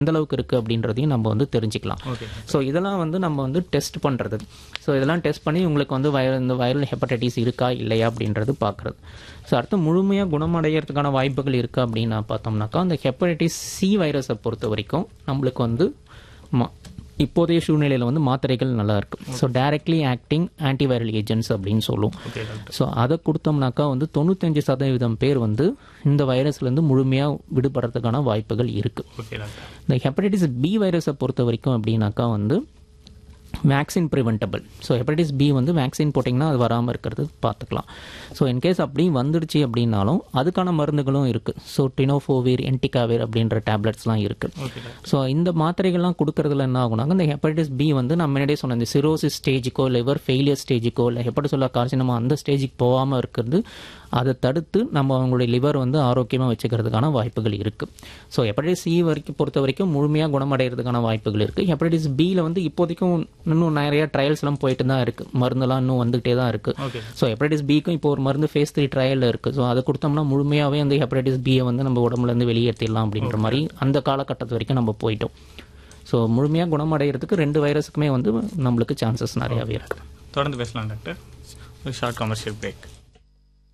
எந்த அளவுக்கு இருக்குது அப்படின்றதையும் நம்ம வந்து தெரிஞ்சுக்கலாம் ஓகே ஸோ இதெல்லாம் வந்து நம்ம வந்து டெஸ்ட் பண்ணுறது ஸோ இதெல்லாம் டெஸ்ட் பண்ணி உங்களுக்கு வந்து வய இந்த வைரல் ஹெப்படைட்டிஸ் இருக்கா இல்லையா அப்படின்றது பார்க்குறது ஸோ அடுத்து முழுமையாக குணமடைகிறதுக்கான வாய்ப்புகள் இருக்கா அப்படின்னு பார்த்தோம்னாக்கா அந்த ஹெப்படைட்டிஸ் சி வைரஸை பொறுத்த வரைக்கும் நம்மளுக்கு வந்து மா- இப்போதைய சூழ்நிலையில் வந்து மாத்திரைகள் நல்லா இருக்கு so directly acting antiviral agents அப்படின்னு சொல்லுவோம் ஓகே டாக்டர் ஸோ அதை கொடுத்தோம்னாக்கா வந்து தொண்ணூத்தஞ்சு சதவீதம் பேர் வந்து இந்த வைரஸ்லேருந்து முழுமையாக விடுபடுறதுக்கான வாய்ப்புகள் இருக்குது ஓகே டாக்டர் இந்த ஹெப்படைட்டிஸ் பி வைரஸை பொறுத்த வரைக்கும் அப்படின்னாக்கா வந்து vaccine preventable so hepatitis B வந்து வேக்சின் போட்டிங்கன்னா அது வராமல் இருக்கிறது பார்த்துக்கலாம் ஸோ இன்கேஸ் அப்படி வந்துடுச்சு அப்படின்னாலும் அதுக்கான மருந்துகளும் இருக்குது ஸோ டினோஃபோவிர் என்டிகாவிர் அப்படின்ற டேப்லெட்ஸ்லாம் இருக்குது ஓகே டாக்டர் ஸோ இந்த மாத்திரைகள்லாம் கொடுக்கறதுல என்ன ஆகுனாங்க இந்த ஹெப்படைட்டிஸ் பி வந்து நம்ம முன்னாடியே சொன்ன இந்த சிரோசிஸ் ஸ்டேஜுக்கோ லிவர் ஃபெயிலியர் ஸ்டேஜுக்கோ இல்லை ஹெப்படைசோலா கார்சினமா அந்த ஸ்டேஜுக்கு போகாமல் இருக்கிறது அதை தடுத்து நம்ம அவங்களுடைய லிவர் வந்து ஆரோக்கியமாக வச்சுக்கிறதுக்கான வாய்ப்புகள் இருக்குது ஸோ ஹெப்படைட்டிஸ் சி வரைக்கும் பொறுத்த வரைக்கும் முழுமையாக குணமடைகிறதுக்கான வாய்ப்புகள் இருக்குது ஹெப்படைட்டிஸ் பியில் வந்து இப்போதைக்கும் இன்னும் நிறைய ட்ரையல்ஸ்லாம் போயிட்டு தான் இருக்குது மருந்தெல்லாம் இன்னும் வந்துகிட்டே தான் இருக்குது ஓகே ஸோ ஹெப்படைட்டிஸ் பிக்கும் இப்போ ஒரு மருந்து ஃபேஸ் த்ரீ ட்ரையலில் இருக்குது ஸோ அதை கொடுத்தோம்னா முழுமையாகவே அந்த ஹெப்படைட்டிஸ் பியை வந்து நம்ம உடம்புலேருந்து வெளியேற்றிடலாம் அப்படின்ற மாதிரி அந்த காலகட்டத்து வரைக்கும் நம்ம போயிட்டோம் ஸோ முழுமையாக குணமடைகிறதுக்கு ரெண்டு வைரஸுக்குமே வந்து நம்மளுக்கு சான்சஸ் நிறையாவே இருக்குது தொடர்ந்து பேசலாம் டாக்டர் ஒரு ஷார்ட் கமர்ஷியல் பிரேக்